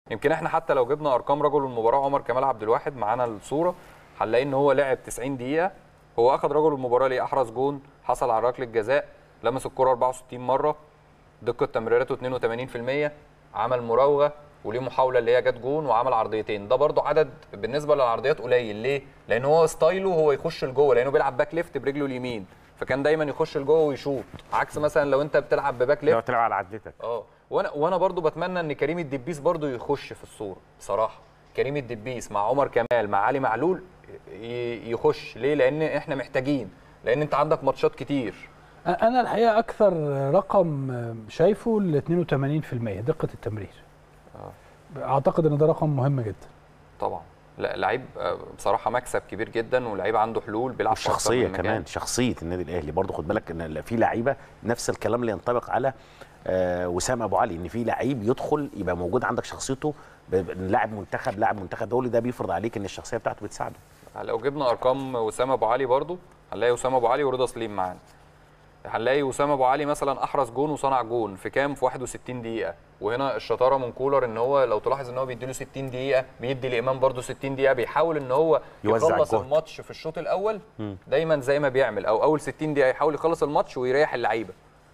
يمكن احنا حتى لو جبنا ارقام رجل المباراه عمر كمال عبد الواحد معانا الصوره هنلاقي ان هو لعب 90 دقيقه هو اخذ رجل المباراه ليه احرز جون حصل على ركله جزاء لمس الكره 64 مره دقه تمريراته 82% عمل مراوغه وليه محاوله اللي هي جت جون وعمل عرضيتين ده برضو عدد بالنسبه للعرضيات قليل ليه لان هو ستايله هو يخش لجوه لانه بيلعب باك ليفت برجله اليمين فكان دايما يخش لجوه ويشوط عكس مثلا لو انت بتلعب بباك لو ليفت تلعب على عدتك اه وانا وانا برضو بتمنى ان كريم الدبيس برضو يخش في الصوره بصراحه كريم الدبيس مع عمر كمال مع علي معلول ي- يخش ليه لان احنا محتاجين لان انت عندك ماتشات كتير انا الحقيقه اكثر رقم شايفه ال 82% دقه التمرير اعتقد ان ده رقم مهم جدا طبعا لا لعيب آه، بصراحه مكسب كبير جدا ولعيب عنده حلول بيلعب في أكتر والشخصيه من مكان. كمان شخصيه النادي الاهلي برضه خد بالك ان في لعيبه نفس الكلام اللي ينطبق على آه، وسام ابو علي ان في لعيب يدخل يبقى موجود عندك شخصيته ب- ب- لاعب منتخب لاعب منتخب دولي ده بيفرض عليك ان الشخصيه بتاعته بتساعده لو جبنا ارقام وسام ابو علي برضو هنلاقي وسام ابو علي ورضا سليم معانا هنلاقي وسام ابو علي مثلا احرز جون وصنع جون في كام في 61 دقيقه وهنا الشطاره من كولر ان هو لو تلاحظ ان هو بيديله 60 دقيقه بيدي لامام برضو 60 دقيقه بيحاول ان هو يوزع يخلص الجهد. الماتش في الشوط الاول دايما زي ما بيعمل او اول 60 دقيقه يحاول يخلص الماتش ويريح اللعيبه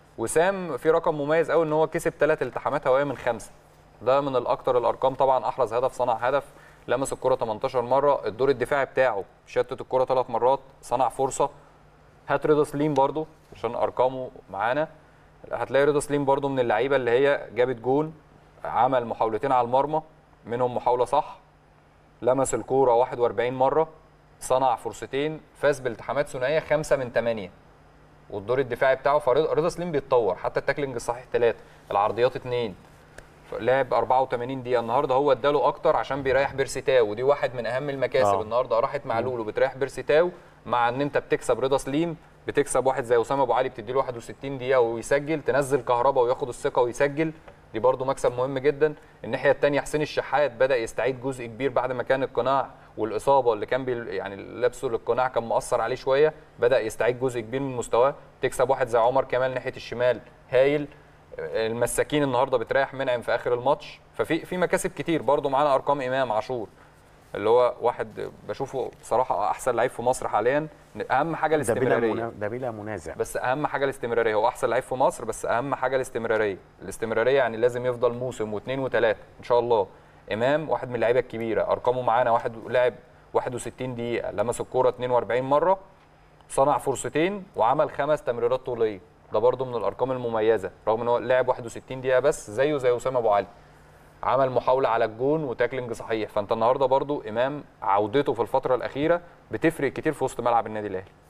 وسام في رقم مميز قوي ان هو كسب ثلاث التحامات هوائيه من خمسه ده من الاكتر الارقام طبعا احرز هدف صنع هدف لمس الكره 18 مره الدور الدفاعي بتاعه شتت الكره ثلاث مرات صنع فرصه هات رضا سليم برضو عشان ارقامه معانا هتلاقي رضا سليم برضو من اللعيبه اللي هي جابت جون عمل محاولتين على المرمى منهم محاوله صح لمس الكوره 41 مره صنع فرصتين فاز بالتحامات ثنائيه خمسة من ثمانية والدور الدفاعي بتاعه فرضا سليم بيتطور حتى التاكلينج الصحيح ثلاثة العرضيات اثنين لعب 84 دقيقة النهارده هو اداله أكتر عشان بيريح بيرسي تاو ودي واحد من أهم المكاسب آه. النهارده راحت معلول وبتريح بيرسي تاو مع إن أنت بتكسب رضا سليم بتكسب واحد زي أسامة أبو علي بتديله 61 دقيقة ويسجل تنزل كهربا وياخد الثقة ويسجل دي برضو مكسب مهم جدا الناحية الثانية حسين الشحات بدأ يستعيد جزء كبير بعد ما كان القناع والإصابة اللي كان بي يعني لبسه للقناع كان مؤثر عليه شوية بدأ يستعيد جزء كبير من مستواه تكسب واحد زي عمر كمال ناحية الشمال هايل المساكين النهارده بتريح منعم في اخر الماتش ففي في مكاسب كتير برضو معانا ارقام امام عاشور اللي هو واحد بشوفه بصراحه احسن لعيب في مصر حاليا اهم حاجه ده بلا الاستمراريه منا- ده بلا منازع بس اهم حاجه الاستمراريه هو احسن لعيب في مصر بس اهم حاجه الاستمراريه الاستمراريه يعني لازم يفضل موسم واثنين وثلاثه ان شاء الله امام واحد من اللعيبه الكبيره ارقامه معانا واحد لعب 61 دقيقه لمس الكوره 42 مره صنع فرصتين وعمل خمس تمريرات طوليه ده برده من الارقام المميزه رغم ان هو لعب 61 دقيقه بس زيه زي اسامه ابو علي عمل محاوله على الجون وتاكلينج صحيح فانت النهارده برضو امام عودته في الفتره الاخيره بتفرق كتير في وسط ملعب النادي الاهلي